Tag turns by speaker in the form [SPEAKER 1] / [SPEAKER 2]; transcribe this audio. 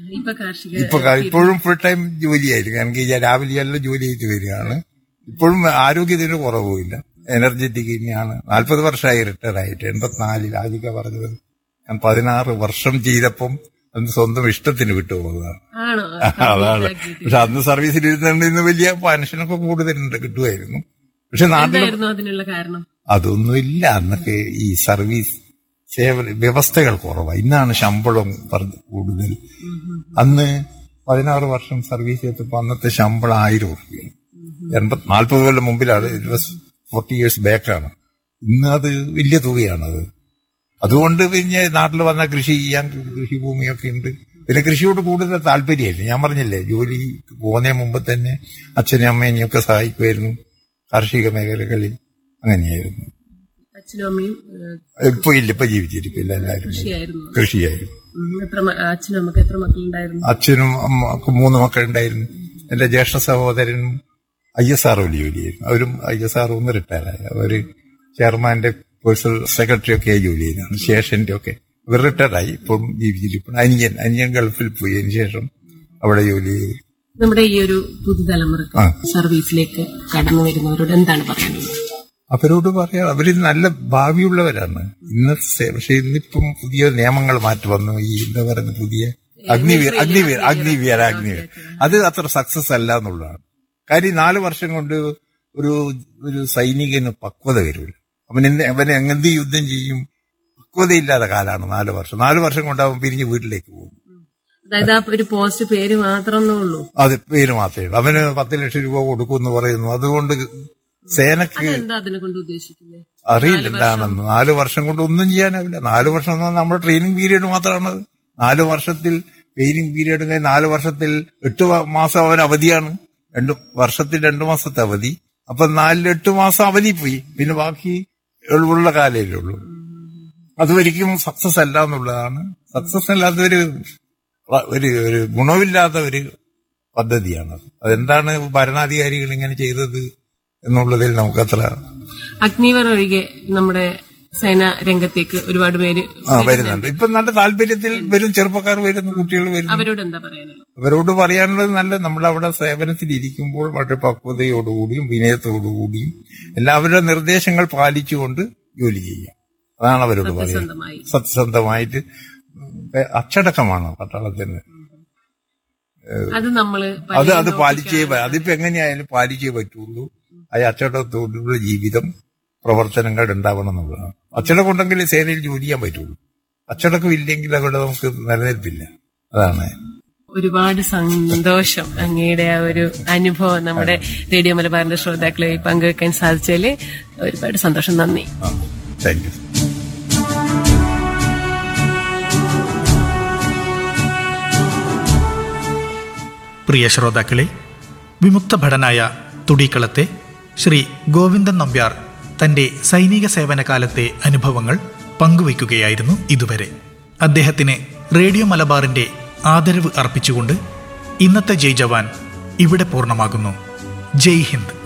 [SPEAKER 1] ഇപ്പൊ കാർഷിക
[SPEAKER 2] ഇപ്പൊ ക- ഇപ്പോഴും ഫുൾ ടൈം ജോലിയായിരിക്കും എനിക്ക് ഞാൻ രാവിലെ എല്ലാം ജോലി ചെയ്ത് വരികയാണ് ഇപ്പോഴും ആരോഗ്യത്തിന് കുറവുമില്ല എനർജറ്റിക് തന്നെയാണ് നാൽപ്പത് വർഷമായി റിട്ടയർ ആയിട്ട് എൺപത്തിനാലിൽ ആദ്യമൊക്കെ പറഞ്ഞത് ഞാൻ പതിനാറ് വർഷം ചെയ്തപ്പം അന്ന് സ്വന്തം ഇഷ്ടത്തിന് വിട്ടുപോകുന്നതാണ്
[SPEAKER 1] ആണോ
[SPEAKER 2] അതാണ് പക്ഷെ അന്ന് സർവീസിൽ ഇരുന്നുകൊണ്ട് ഇന്ന് വലിയ പെൻഷനൊക്കെ കൂടുതലുണ്ട് കിട്ടുമായിരുന്നു പക്ഷെ നാട്ടിൽ
[SPEAKER 1] എന്തായിരുന്നു അതിനുള്ള കാരണം
[SPEAKER 2] അതൊന്നുമില്ല അന്നൊക്കെ ഈ സർവീസ് സേവന വ്യവസ്ഥകൾ കുറവാണ് ഇന്നാണ് ശമ്പളം പറഞ്ഞ് കൂടുതൽ അന്ന് പതിനാറ് വർഷം സർവീസ് ചെയ്തപ്പോ അന്നത്തെ ശമ്പളം ആയിരം റുപ്യ എൺപത് നാൽപ്പത് കൊല്ലം മുമ്പിലാണ് ഇറ്റ് വാസ് ഫോർട്ടി ഇയേഴ്സ് ബാക്കാണ് ഇന്ന് അത് വലിയ തുകയാണത് അതുകൊണ്ട് പിന്നെ നാട്ടിൽ വന്ന കൃഷി ചെയ്യാൻ കൃഷിഭൂമിയൊക്കെ ഉണ്ട് പിന്നെ കൃഷിയോട് കൂടുതൽ താല്പര്യമായിരുന്നു ഞാൻ പറഞ്ഞില്ലേ ജോലി പോകുന്നതിന് മുമ്പ് തന്നെ അച്ഛനും അമ്മേനെയും ഒക്കെ സഹായിക്കുമായിരുന്നു കാർഷിക മേഖലകളിൽ അങ്ങനെയായിരുന്നു
[SPEAKER 1] അച്ഛനും അമ്മയും ഏഹ്,
[SPEAKER 2] ഇപ്പൊ ഇല്ല ഇപ്പൊ ജീവിച്ചിരിപ്പില്ല എല്ലാവരും
[SPEAKER 1] കൃഷിയായിരുന്നു
[SPEAKER 2] കൃഷിയായിരുന്നു
[SPEAKER 1] ഉം, എത്ര മ- അച്ഛനും അമ്മക്ക് എത്ര മക്കളുണ്ടായിരുന്നു
[SPEAKER 2] അച്ഛനും അമ്മക്കും മൂന്ന് മക്കളുണ്ടായിരുന്നു എന്റെ ജ്യേഷ്ഠ സഹോദരനും ഐ എസ് ആർ ജോലിയായിരുന്നു അവരും ഐ എസ് ആർ ഒന്ന് റിട്ടയറായി അവര് ചെയർമാന്റെ പേഴ്സണൽ സെക്രട്ടറി ഒക്കെ ജോലി ചെയ്താണ് സ്റ്റേഷന്റെ ഒക്കെ ഇവർ റിട്ടയറായി ഇപ്പം ജീവിച്ചിരിപ്പുണ്ട് അനിയൻ അനിയൻ ഗൾഫിൽ പോയി അതിന് ശേഷം അവിടെ ജോലി ചെയ്തു
[SPEAKER 1] നമ്മുടെ ഈ ഒരു പുതുതലമുറക്ക്
[SPEAKER 2] ആ.
[SPEAKER 1] സർവീസിലേക്ക് കടന്നു വരുന്നവരോട് എന്താണ് പറയുന്നത്
[SPEAKER 2] അവരോട് പറയാം അവര് നല്ല ഭാവിയുള്ളവരാണ് ഇന്നത്തെ പക്ഷെ ഇന്നിപ്പം പുതിയ നിയമങ്ങൾ മാറ്റി വന്നു ഈ എന്താ പറയുന്ന പുതിയ അഗ്നിവീർ അഗ്നിവീർ അഗ്നിവീർ അഗ്നിവീർ അത് അത്ര സക്സസ് അല്ല എന്നുള്ളതാണ് കാര്യം നാല് വർഷം കൊണ്ട് ഒരു ഒരു സൈനികന് പക്വത വരില്ല അവൻ എന്ത് അവൻ എന്ത് യുദ്ധം ചെയ്യും പക്വതയില്ലാത്ത കാലാണ് നാല് വർഷം നാല് വർഷം കൊണ്ട് അവൻ പിരിഞ്ഞ് വീട്ടിലേക്ക് പോകും
[SPEAKER 1] അതായത് ആ ഒരു പോസ്റ്റ് പേര് മാത്രമേ ഉള്ളൂ
[SPEAKER 2] അത് പേര് മാത്രമേ ഉള്ളൂ അവന് പത്ത് ലക്ഷം രൂപ കൊടുക്കുമെന്ന് പറയുന്നു അതുകൊണ്ട് സേനക്ക്
[SPEAKER 1] എന്താ അതിനെ കൊണ്ട് ഉദ്ദേശിക്കുന്നത്
[SPEAKER 2] അറിയില്ല എന്താണെന്ന് നാല് വർഷം കൊണ്ട് ഒന്നും ചെയ്യാനാവില്ല നാല് വർഷം എന്ന് പറഞ്ഞാൽ നമ്മുടെ ട്രെയിനിങ് പീരീഡ് മാത്രമാണ് നാല് വർഷത്തിൽ ട്രെയിനിങ് പീരീഡ് കഴിഞ്ഞ് നാല് വർഷത്തിൽ എട്ട് വ- മാസം അവൻ അവധിയാണ് രണ്ട് വർഷത്തിൽ രണ്ടു മാസത്തെ അവധി അപ്പൊ നാലിൽ എട്ട് മാസം അവധി പോയി പിന്നെ ബാക്കി ഉള്ള കാലേ ഉള്ളൂ അത് ഒരിക്കലും സക്സസ് അല്ല എന്നുള്ളതാണ് സക്സസ് അല്ലാത്ത ഒരു ഒരു ഒരു ഗുണമില്ലാത്ത ഒരു പദ്ധതിയാണ് അതെന്താണ് ഭരണാധികാരികൾ ഇങ്ങനെ ചെയ്തത് എന്നുള്ളതിൽ നമുക്കത്ര
[SPEAKER 1] അഗ്നിവർ ഒഴികെ നമ്മുടെ സേന രംഗത്തേക്ക് ഒരുപാട് പേര്
[SPEAKER 2] ആ വരുന്നുണ്ട് ഇപ്പൊ നല്ല താല്പര്യത്തിൽ വരും ചെറുപ്പക്കാർ വരുന്നു കുട്ടികൾ വരുന്നു
[SPEAKER 1] അവരോട് എന്താ പറയാനുള്ളത്
[SPEAKER 2] അവരോട് പറയാനുള്ളത് നല്ല നമ്മളവിടെ സേവനത്തിൽ ഇരിക്കുമ്പോൾ വളരെ പക്വതയോടുകൂടിയും വിനയത്തോടുകൂടിയും എല്ലാവരുടെ നിർദ്ദേശങ്ങൾ പാലിച്ചുകൊണ്ട് ജോലി ചെയ്യാം അതാണ് അവരോട് പറയുന്നത്
[SPEAKER 1] സ്വന്തമായി
[SPEAKER 2] സത്യസന്ധമായിട്ട് അച്ചടക്കമാണ് പട്ടാളത്തിന്
[SPEAKER 1] അത് നമ്മള്
[SPEAKER 2] അത് അത് പാലിച്ചേ പ- അതിപ്പോ എങ്ങനെയായാലും പാലിച്ചേ പറ്റുള്ളൂ ആ അച്ചടക്കത്തോടുള്ള ജീവിതം പ്രവർത്തനങ്ങൾ ഉണ്ടാവണം എന്നുള്ളതാണ് അച്ചടക്കം ഉണ്ടെങ്കിൽ സേനയിൽ ജോലി ചെയ്യാൻ പറ്റുള്ളൂ അച്ചടക്കം ഇല്ലെങ്കിൽ അവിടെ നമുക്ക് നിലനിൽപ്പില്ല അതാണ്
[SPEAKER 1] ഒരുപാട് സന്തോഷം അങ്ങയുടെ ആ ഒരു അനുഭവം നമ്മുടെ റേഡിയോ മലബാറിന്റെ ശ്രോതാക്കളെ പങ്കുവെക്കാൻ സാധിച്ചതിൽ ഒരുപാട് സന്തോഷം നന്ദി
[SPEAKER 2] താങ്ക് യു
[SPEAKER 3] പ്രിയ ശ്രോതാക്കളെ വിമുക്ത ഭടനായ തുടിക്കളത്തെ ശ്രീ ഗോവിന്ദൻ നമ്പ്യാർ തന്റെ സൈനിക സേവനകാലത്തെ അനുഭവങ്ങൾ പങ്കുവയ്ക്കുകയായിരുന്നു ഇതുവരെ അദ്ദേഹത്തിന് റേഡിയോ മലബാറിന്റെ ആദരവ് അർപ്പിച്ചുകൊണ്ട് ഇന്നത്തെ ജയ് ജവാൻ ഇവിടെ പൂർണ്ണമാകുന്നു ജയ് ഹിന്ദ്